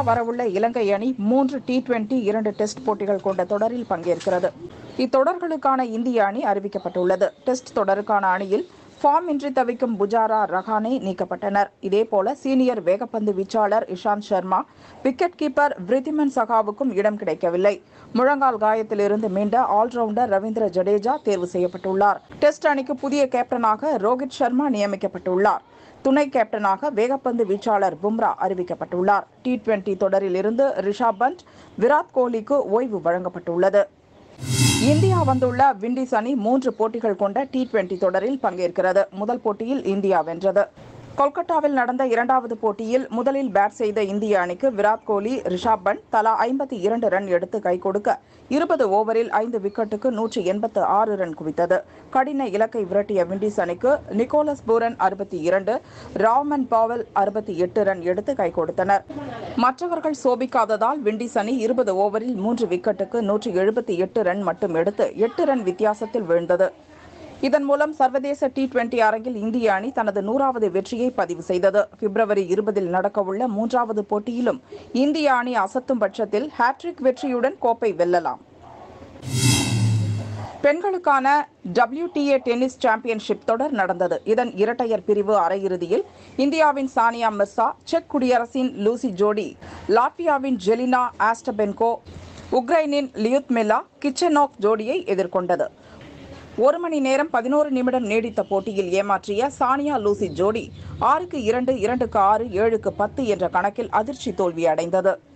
வரவுள்ள இலங்கை அணி மூன்று T twenty இரண்டு டெஸ்ட் போட்டிகள் கொண்ட தொடரில் பங்கேற்கிறது இத்தொடர்களுக்கான இந்திய அணி அறிவிக்கப்பட்டுள்ளது டெஸ்ட் தொடருக்கான அணியில் ஃபார்ம் இன்றி தவிக்கும் புஜாரா ரஹானே நீக்கப்பட்டனர் இதேபோல சீனியர் வேகப்பந்து வீச்சாளர் இஷாந்த் சர்மா விக்கெட் கீப்பர் விருத்திமன் சகாவுக்கும் இடம் கிடைக்கவில்லை முழங்கால் காயத்திலிருந்து மீண்ட ஆல்ரவுண்டர் ரவீந்திர ஜடேஜா தேர்வு செய்யப்பட்டுள்ளார் டெஸ்ட் அணிக்கு புதிய கேப்டனாக ரோஹித் சர்மா நியமிக்கப்பட்டுள்ளார் துணை கேப்டனாக வேகப்பந்து வீச்சாளர் பும்ரா அறிவிக்கப்பட்டுள்ளார் டி டுவெண்டி தொடரில் இருந்து ரிஷாப் பண்ட் விராட் கோலிக்கு ஓய்வு வழங்கப்பட்டுள்ளது இந்தியா வந்துள்ள விண்டீஸ் அணி மூன்று போட்டிகள் கொண்ட டி டுவெண்டி தொடரில் பங்கேற்கிறது முதல் போட்டியில் இந்தியா வென்றது கொல்கத்தாவில் நடந்த இரண்டாவது போட்டியில் முதலில் பேட் செய்த இந்திய அணிக்கு விராட் கோலி ரிஷாப் பண்ட் தலா ஐம்பத்தி இரண்டு ரன் எடுத்து கை கொடுக்க இருபது ஓவரில் ஐந்து விக்கெட்டுக்கு நூற்றி எண்பத்து ஆறு ரன் குவித்தது கடின இலக்கை விரட்டிய விண்டீஸ் அணிக்கு நிக்கோலஸ் பூரன் அறுபத்தி இரண்டு ராமன் பாவல் அறுபத்தி எட்டு ரன் எடுத்து கை கொடுத்தனர் மற்றவர்கள் சோபிக்காததால் விண்டீஸ் அணி இருபது ஓவரில் மூன்று விக்கெட்டுக்கு நூற்றி எழுபத்தி எட்டு ரன் மட்டும் எடுத்து எட்டு ரன் வித்தியாசத்தில் வீழ்ந்தது இதன் மூலம் சர்வதேச டி டுவெண்டி அரங்கில் இந்திய அணி தனது நூறாவது வெற்றியை பதிவு செய்தது பிப்ரவரி இருபதில் நடக்கவுள்ள மூன்றாவது போட்டியிலும் இந்திய அணி அசத்தும் பட்சத்தில் ஹாட்ரிக் வெற்றியுடன் கோப்பை வெல்லலாம் பெண்களுக்கான WTA டென்னிஸ் சாம்பியன்ஷிப் தொடர் நடந்தது இதன் இரட்டையர் பிரிவு அரையிறுதியில் இந்தியாவின் சானியா மிர்சா செக் குடியரசின் லூசி ஜோடி லாட்வியாவின் ஜெலினா ஆஸ்டபென்கோ உக்ரைனின் லியுத்மிலா கிச்சனோக் ஜோடியை எதிர்கொண்டது ஒரு மணி நேரம் பதினோரு நிமிடம் நீடித்த போட்டியில் ஏமாற்றிய சானியா லூசி ஜோடி ஆறுக்கு இரண்டு இரண்டுக்கு ஆறு ஏழுக்கு பத்து என்ற கணக்கில் அதிர்ச்சி தோல்வி அடைந்தது